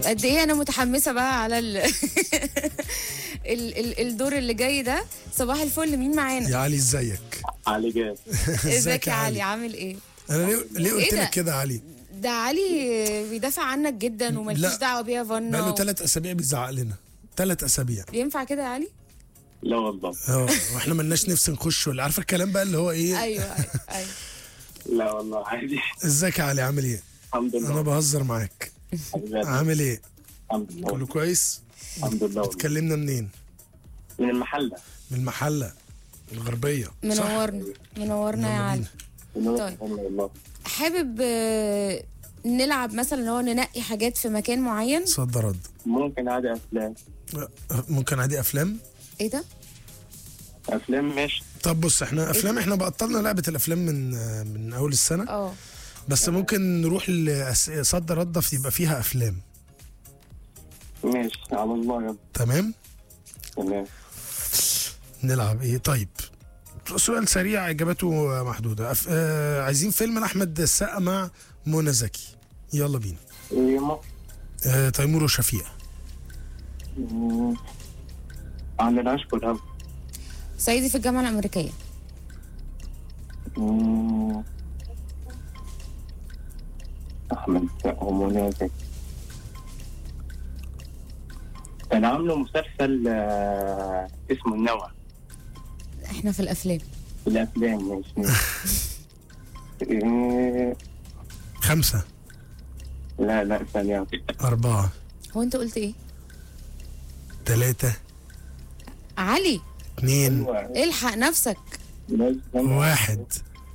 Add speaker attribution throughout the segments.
Speaker 1: قد ايه انا متحمسه بقى على ال... ال... ال... الدور اللي جاي ده صباح الفل مين معانا
Speaker 2: يا علي ازيك
Speaker 3: علي جاد
Speaker 1: ازيك يا علي عامل ايه
Speaker 2: انا ليه, ليه قلت
Speaker 1: إيه ده؟
Speaker 2: لك كده يا علي
Speaker 1: ده علي بيدافع عنك جدا ومالكيش
Speaker 2: لا.
Speaker 1: دعوه بيها
Speaker 2: بقاله
Speaker 1: فانا
Speaker 2: ثلاث اسابيع بيزعق لنا ثلاث اسابيع
Speaker 1: ينفع كده يا علي
Speaker 3: لا والله
Speaker 2: اه واحنا ملناش نفس نخش ولا عارفه الكلام بقى اللي هو ايه
Speaker 1: ايوه ايوه, أيوة.
Speaker 3: لا والله عادي
Speaker 2: ازيك يا علي عامل ايه
Speaker 3: الحمد
Speaker 2: انا
Speaker 3: لله
Speaker 2: بهزر معاك
Speaker 3: حبيبي.
Speaker 2: عامل ايه
Speaker 3: الحمد
Speaker 2: كله
Speaker 3: لله
Speaker 2: كويس
Speaker 3: الحمد لله والله.
Speaker 2: اتكلمنا منين
Speaker 3: من المحلة
Speaker 2: من المحله الغربيه صح؟
Speaker 1: منورنا منورنا يا
Speaker 2: يلا
Speaker 1: علي
Speaker 2: بينا.
Speaker 1: طيب.
Speaker 3: والله
Speaker 1: حابب آه، نلعب مثلا اللي هو ننقي حاجات في مكان معين
Speaker 2: صد رد
Speaker 3: ممكن عادي افلام
Speaker 2: ممكن عادي افلام
Speaker 1: ايه ده
Speaker 3: افلام ماشي
Speaker 2: طب بص احنا افلام احنا بطلنا لعبه الافلام من من اول السنه
Speaker 1: اه
Speaker 2: بس ممكن نروح لصد رد يبقى فيها افلام
Speaker 3: ماشي على الله يلا
Speaker 2: تمام
Speaker 3: تمام
Speaker 2: نلعب ايه طيب سؤال سريع اجابته محدوده أف... آه عايزين فيلم لاحمد السقا مع منى زكي يلا بينا
Speaker 3: إيه ما
Speaker 2: آه تيمور وشفيقة
Speaker 3: مم. عن العشق والهم
Speaker 1: صعيدي في الجامعه الامريكيه
Speaker 3: مم. احمد السقا ومنى زكي كان عامله مسلسل آه، اسمه النوى
Speaker 1: احنا في الافلام
Speaker 3: في الافلام ماشي ماشي. إيه،
Speaker 2: خمسة
Speaker 3: لا لا ثانية
Speaker 2: أربعة
Speaker 1: هو انت قلت ايه
Speaker 2: ثلاثة
Speaker 1: علي
Speaker 2: اتنين
Speaker 1: الحق نفسك
Speaker 2: واحد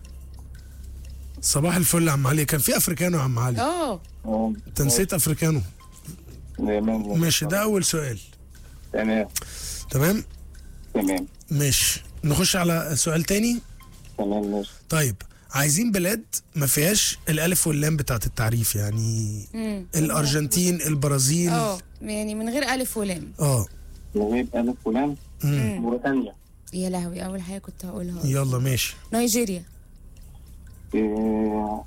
Speaker 2: صباح الفل يا عم علي كان في افريكانو يا عم علي
Speaker 1: اه
Speaker 2: انت نسيت افريكانو ماشي ده اول سؤال
Speaker 3: تمام
Speaker 2: تمام
Speaker 3: تمام
Speaker 2: ماشي نخش على سؤال تاني
Speaker 3: تمام ماشي
Speaker 2: طيب عايزين بلاد ما فيهاش الالف واللام بتاعت التعريف يعني
Speaker 1: امم
Speaker 2: الارجنتين البرازيل
Speaker 1: اه يعني من غير الف ولام
Speaker 2: اه
Speaker 3: نجيب ألف فلان
Speaker 2: مم.
Speaker 3: موريتانيا
Speaker 1: يا لهوي اول حاجه كنت هقولها
Speaker 2: يلا ماشي
Speaker 1: نيجيريا
Speaker 3: إيه،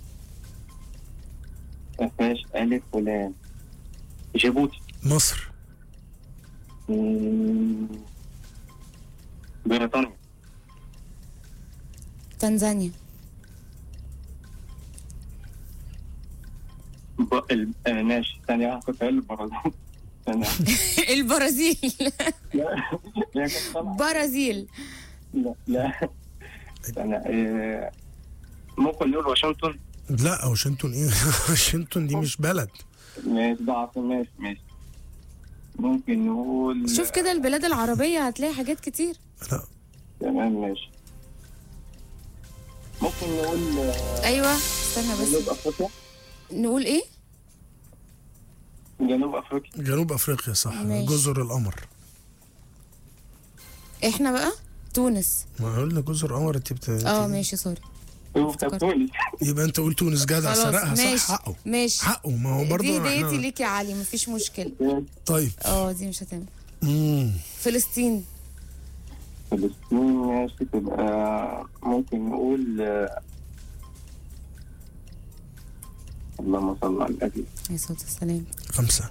Speaker 3: ما فيهاش ألف فلان جيبوتي
Speaker 2: مصر
Speaker 3: مم. بريطانيا
Speaker 1: تنزانيا
Speaker 3: ب... ال... آه ماشي ثانية واحدة كنت هقول البرازيل ثانية
Speaker 1: البرازيل
Speaker 3: لا لا كنت طالعة.
Speaker 1: برازيل
Speaker 3: لا لا ثانية إيه، ممكن نقول واشنطن
Speaker 2: لا واشنطن ايه واشنطن دي مش بلد
Speaker 3: ماشي ده عاصمة ماشي ماشي ممكن نقول
Speaker 1: شوف كده البلاد العربيه هتلاقي حاجات كتير
Speaker 2: لا
Speaker 3: تمام ماشي ممكن نقول آه،
Speaker 1: ايوه استنى
Speaker 3: جنوب
Speaker 1: بس
Speaker 3: افريقيا
Speaker 1: نقول ايه
Speaker 3: جنوب افريقيا
Speaker 2: جنوب افريقيا صح
Speaker 1: ماشي.
Speaker 2: جزر القمر
Speaker 1: احنا بقى تونس
Speaker 2: ما قلنا جزر القمر انت بت...
Speaker 1: اه ماشي سوري
Speaker 3: شوف طب تونس
Speaker 2: يبقى انت قلت تونس جدع
Speaker 1: خلاص
Speaker 2: سرقها صح
Speaker 1: ماشي
Speaker 2: حقه
Speaker 1: ماشي
Speaker 2: حقه ما هو برضه
Speaker 1: دي
Speaker 2: احنا-
Speaker 1: هديتي ليك يا علي مفيش مشكله
Speaker 2: طيب
Speaker 1: اه دي مش هتنفع
Speaker 2: مم.
Speaker 1: فلسطين
Speaker 3: فلسطين ماشي تبقى ممكن نقول آه، اللهم صل على النبي
Speaker 1: عليه الصلاه والسلام
Speaker 2: خمسة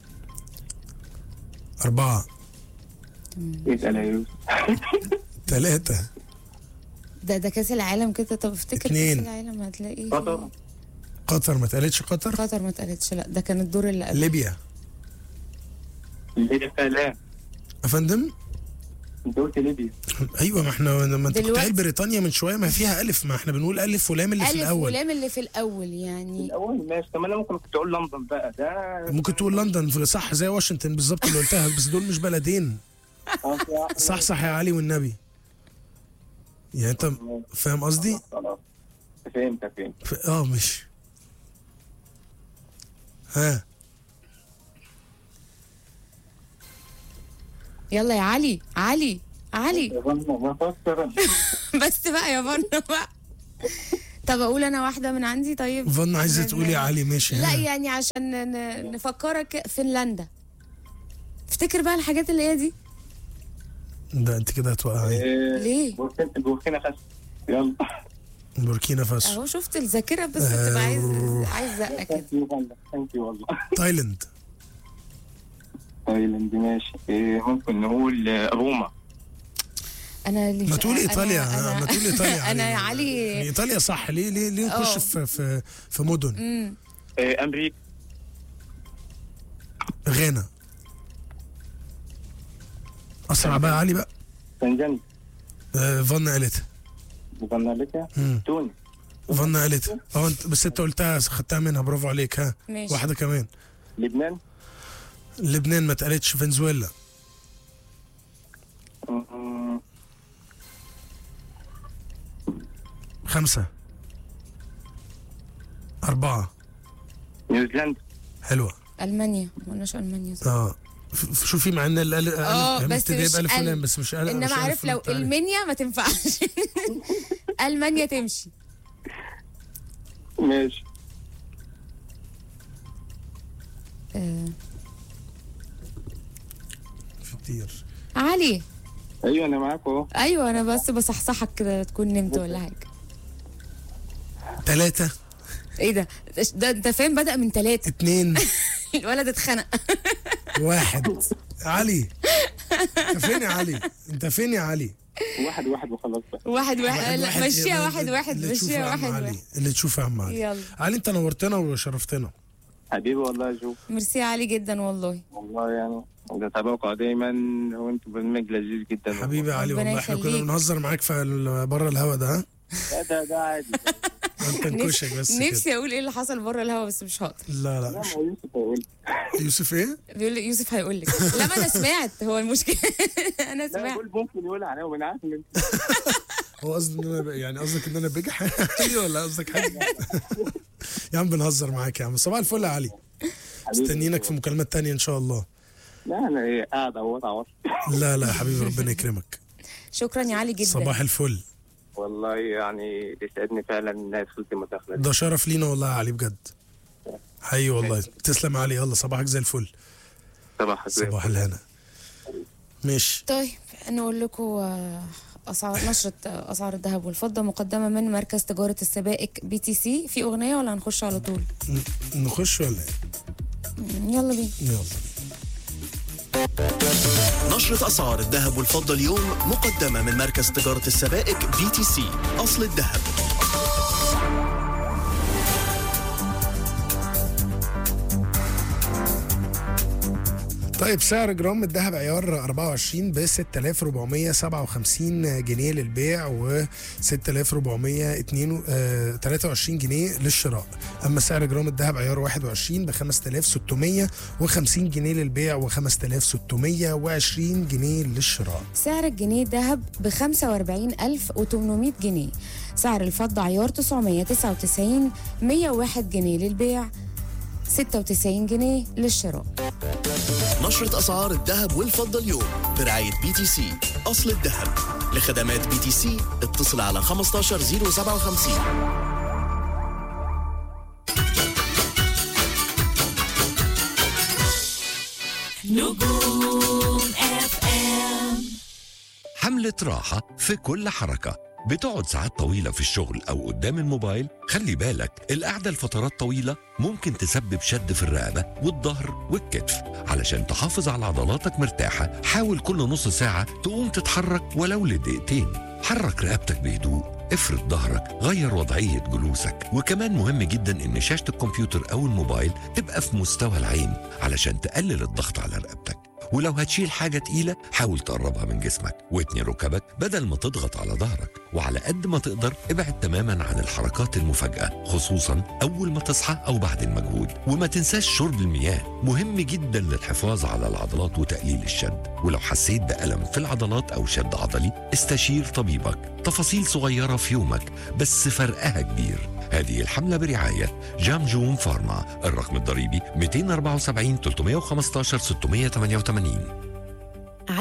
Speaker 2: أربعة
Speaker 3: اسال يا يوسف
Speaker 2: ثلاثة
Speaker 1: ده ده كاس العالم كده طب افتكر
Speaker 2: اتنين.
Speaker 1: كاس العالم هتلاقي
Speaker 3: قطر
Speaker 2: قطر ما اتقالتش قطر
Speaker 1: قطر ما اتقالتش لا ده كان الدور اللي قبل
Speaker 2: ليبيا
Speaker 3: ليبيا فيها لا
Speaker 2: أفندم
Speaker 3: انت قلت ليبيا
Speaker 2: أيوة ما احنا لما أنت كنت
Speaker 1: دلوقتي.
Speaker 2: قايل بريطانيا من شوية ما فيها ألف ما احنا بنقول ألف ولام اللي في
Speaker 1: الف
Speaker 2: الأول
Speaker 1: ولام اللي في الاول يعني
Speaker 3: الاول ماشي طب انا ممكن كنت اقول لندن بقى ده
Speaker 2: ممكن تقول لندن في- صح زي واشنطن بالظبط اللي قلتها بس دول مش بلدين
Speaker 3: آه، فيها-
Speaker 2: صح صح يا علي والنبي يعني انت فاهم قصدي؟
Speaker 3: خلاص فهمت فهمت
Speaker 2: ف- اه مش ها
Speaker 1: يلا يا علي علي علي
Speaker 3: بفكر
Speaker 1: بس بقى يا فن بقى طب اقول انا واحده من عندي طيب
Speaker 2: فن عايزه تقولي يا علي ماشي
Speaker 1: لا
Speaker 2: ها.
Speaker 1: يعني عشان ن- نفكرك فنلندا افتكر بقى الحاجات اللي هي دي
Speaker 2: ده انت كده هتوقعي
Speaker 1: ليه؟
Speaker 3: بوركينا بوركينا فاسو يلا
Speaker 2: بوركينا فاسو
Speaker 1: اهو شفت الذاكره بس بتبقى عايز عايز زقه كده
Speaker 3: ثانك يو والله ثانك يو والله
Speaker 2: تايلاند
Speaker 3: تايلاند ماشي إيه ممكن نقول آه، روما
Speaker 1: انا اللي
Speaker 2: ما تقول
Speaker 1: أنا-
Speaker 2: ايطاليا
Speaker 1: أنا
Speaker 2: ما تقول ايطاليا
Speaker 1: انا يا
Speaker 2: يعني
Speaker 1: علي
Speaker 2: ايطاليا صح ليه ليه ليه نخش
Speaker 1: أه.
Speaker 2: في في في مدن
Speaker 1: مم.
Speaker 3: إيه أمريكا
Speaker 2: غانا اسرع بقى يا علي بقى
Speaker 3: تنزانيا
Speaker 2: آه، فان قالتها
Speaker 3: مزملكة
Speaker 2: مم.
Speaker 3: تونس
Speaker 2: فان قالتها اه انت بس انت قلتها خدتها منها برافو عليك ها
Speaker 1: ماشي
Speaker 2: واحده كمان
Speaker 3: لبنان
Speaker 2: لبنان ما اتقالتش فنزويلا
Speaker 3: مم،
Speaker 2: خمسه اربعه
Speaker 3: نيوزيلندا
Speaker 2: حلوه
Speaker 1: المانيا ما قلناش المانيا صح.
Speaker 2: اه ف- ف- شوفي مع ان ال ال
Speaker 1: اه
Speaker 2: ال-
Speaker 1: بس
Speaker 2: مبتدئ
Speaker 1: مش
Speaker 2: بألف
Speaker 1: ال-
Speaker 2: ولام بس مش ال- مش
Speaker 1: انما
Speaker 2: ألف
Speaker 1: عارف لو
Speaker 2: ولام.
Speaker 1: المنيا ما تنفعش المانيا تمشي
Speaker 3: ماشي
Speaker 1: آه.
Speaker 2: في كتير
Speaker 1: علي
Speaker 3: أيوة أنا معاك أهو
Speaker 1: ايوه انا بس بصحصحك كده تكون نمت ولا حاجه
Speaker 2: ثلاثة
Speaker 1: ايه ده ده انت فاهم بدا من ثلاثه
Speaker 2: اتنين
Speaker 1: الولد اتخنق
Speaker 2: واحد علي انت فين يا علي انت فين يا علي
Speaker 3: واحد واحد وخلاص بقى
Speaker 1: واحد واحد لا مشيها
Speaker 2: يلا،
Speaker 1: واحد واحد
Speaker 2: اللي تشوفه يا
Speaker 1: مشيها
Speaker 2: عم
Speaker 1: واحد
Speaker 2: علي
Speaker 1: واحد
Speaker 2: اللي تشوفه يا عم علي
Speaker 1: يلا
Speaker 2: علي انت نورتنا وشرفتنا
Speaker 3: حبيبي والله يا جو
Speaker 1: ميرسي يا علي جدا والله
Speaker 3: والله يعني بتابعكم دايما وانتوا برنامج لذيذ جدا
Speaker 2: حبيبي يا علي
Speaker 1: ربنا
Speaker 2: والله احنا كنا
Speaker 1: يخليك.
Speaker 2: بنهزر معاك في ال- بره الهوا ده ها
Speaker 3: لا ده ده عادي
Speaker 2: انت نكشك بس كده
Speaker 1: نفسي اقول ايه اللي حصل بره الهوا بس مش هقدر
Speaker 2: لا
Speaker 3: لا
Speaker 2: لا
Speaker 3: ما هو يوسف هيقول
Speaker 2: يوسف ايه
Speaker 1: بيقول لي يوسف هيقول لك لا ما انا سمعت هو المشكله انا
Speaker 3: لا
Speaker 1: سمعت
Speaker 3: يقول ممكن يقول عليها وانا عارف ان انت
Speaker 2: هو قصدي ان انا ب- يعني قصدك ان انا بجح يعني ولا قصدك حاجه يا عم بنهزر معاك يا عم صباح الفل يا علي مستنيينك في مكالمات تانية ان شاء الله
Speaker 3: لا انا ايه قاعد اهوت عوض
Speaker 2: لا لا يا حبيبي ربنا يكرمك
Speaker 1: شكرا يا علي جدا
Speaker 2: صباح الفل
Speaker 3: والله يعني يسعدني فعلا ان أنا دخلت المداخله دي
Speaker 2: ده شرف لينا والله يا علي بجد حي والله تسلم يا علي يلا صباحك زي الفل
Speaker 3: صباح الخير
Speaker 2: صباح الهنا ماشي
Speaker 1: طيب نقول لكم آه، اسعار نشره آه، اسعار الذهب والفضه مقدمه من مركز تجاره السبائك بي تي سي في اغنيه ولا هنخش على طول
Speaker 2: ن- نخش ولا ايه
Speaker 1: مم، يلا بينا
Speaker 2: يلا
Speaker 4: نشرة أسعار الذهب والفضة اليوم مقدمة من مركز تجارة السبائك بي تي سي أصل الذهب
Speaker 2: طيب سعر جرام الذهب عيار 24 ب 6457 جنيه للبيع و 6423 جنيه للشراء اما سعر جرام الذهب عيار 21 ب 5650 جنيه للبيع و 5620 جنيه للشراء
Speaker 1: سعر الجنيه ذهب ب 45800 جنيه سعر الفضة عيار 999 101 جنيه للبيع 96 جنيه للشراء
Speaker 4: نشرة أسعار الذهب والفضة اليوم برعاية بي تي سي أصل الذهب لخدمات بي تي سي اتصل على 15057
Speaker 5: حملة راحة في كل حركة بتقعد ساعات طويلة في الشغل أو قدام الموبايل خلي بالك القعدة لفترات طويلة ممكن تسبب شد في الرقبة والظهر والكتف علشان تحافظ على عضلاتك مرتاحة حاول كل نص ساعة تقوم تتحرك ولو لدقيقتين حرك رقبتك بهدوء افرد ظهرك غير وضعية جلوسك وكمان مهم جدا ان شاشة الكمبيوتر او الموبايل تبقى في مستوى العين علشان تقلل الضغط على رقبتك ولو هتشيل حاجة تقيلة حاول تقربها من جسمك واتني ركبك بدل ما تضغط على ظهرك وعلى قد ما تقدر ابعد تماما عن الحركات المفاجئة خصوصا أول ما تصحى أو بعد المجهود وما تنساش شرب المياه مهم جدا للحفاظ على العضلات وتقليل الشد ولو حسيت بألم في العضلات أو شد عضلي استشير طبيبك تفاصيل صغيرة في يومك بس فرقها كبير هذه الحملة برعاية جامجون فارما الرقم الضريبي 274 315 688